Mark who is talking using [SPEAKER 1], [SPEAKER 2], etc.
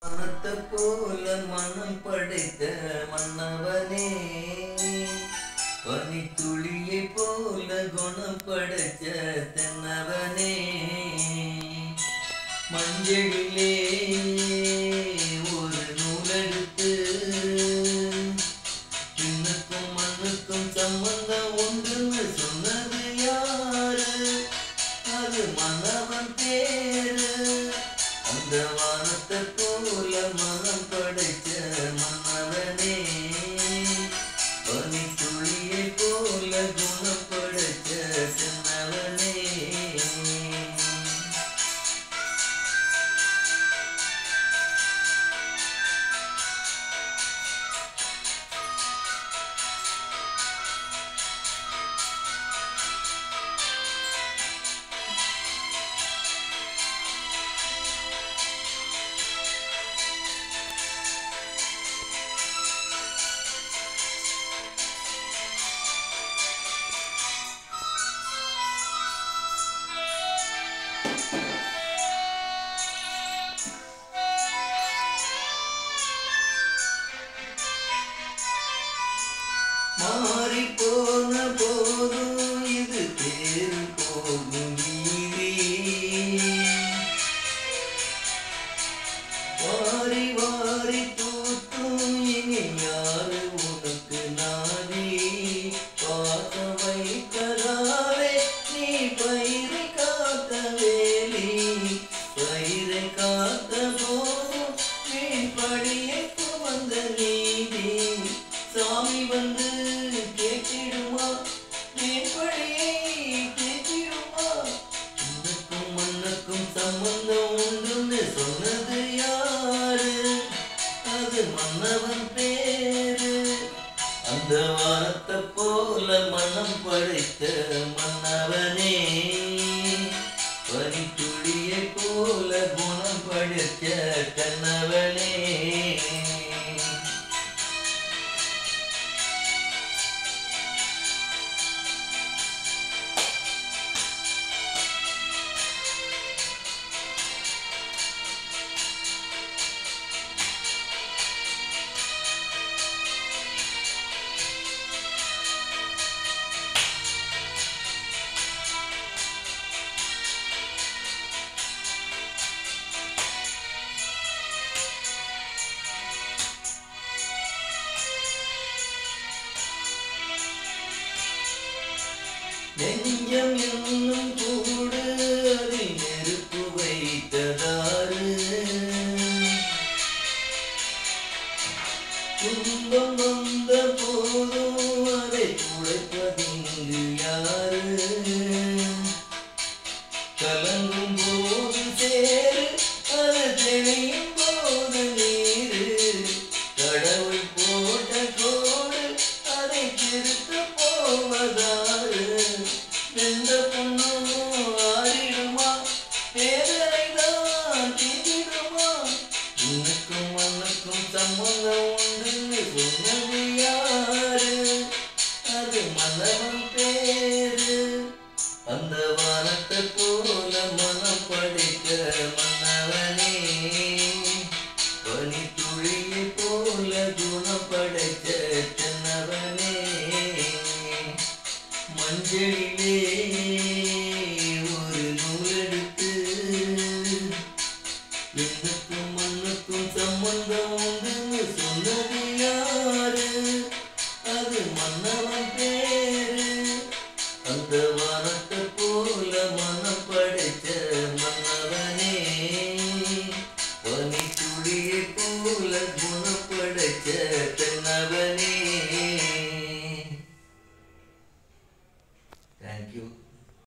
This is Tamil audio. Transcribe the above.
[SPEAKER 1] மனத்தை போல மனம் படைத்த மன்னவனே பனித்துளியை போல குணம் படைச்ச தென்னவனே மஞ்சளிலே ஒரு நூலெடுத்து விண்ணுக்கும் மண்ணுக்கும் சம்பந்தம் உண்டுன்னு சொன்னது யாரு அது மன்னவன் பேரு அந்த வானத்தை போல மனம் படைச்ச மன்னவனே பனித்துளியை போல குணம் படைச்ச சின்னவனே மாறி போன போதும் இது தேறு போகும் நீரே வாரி வாரி தூத்தும் இனி யாரு உனக்கு நாடி பார்க்க வைத்ததாலே நீ பயிரை காத்த வேலி பயிரை காத்த போதும் வீண் படியை வந்த நீதி சாமி வந்து கேட்டிடுமா வீண் படியை கேட்டிடுமா உனக்கும் மண்ணுக்கும் சம்பந்தம் உண்டுன்னு சொன்னது யாரு அது மன்னவன் பேரு அந்த வானத்தை போல மனம் படைத்த மன்னவனே பனித்துளியை போல குணம் படைத்த கண்ணவனே நெஞ்சம் என்னும் கூடு அதில் நெருப்பு வைத்ததாறு துன்பம் வந்த போதும் அதை துடைப்பதிங்கு யாரு கலங்கும் போது சேரு அது தெளியும் போது நீரு கடவுள் போட்ட கோடு அதை திருத்த போவதாறு வெந்த பொண்ணும் ஆறிடுமா பேரரை தான் தீண்டிடுமா உனக்கும் மண்ணுக்கும் சம்பந்தம் உண்டுன்னு சொன்னது யாரு அது மன்னவன் பேரு அந்த வானத்தை போல மனம் படைத்த மன்னவனே பனித்துளியை போல குணம் படைத்த தென்னவனே மஞ்சளிலே ஒரு நூலெடுத்து விண்ணுக்கும் மண்ணுக்கும் சம்பந்தம் உண்டுன்னு சொன்னது யாரு அது மன்னவன் பேரு அந்த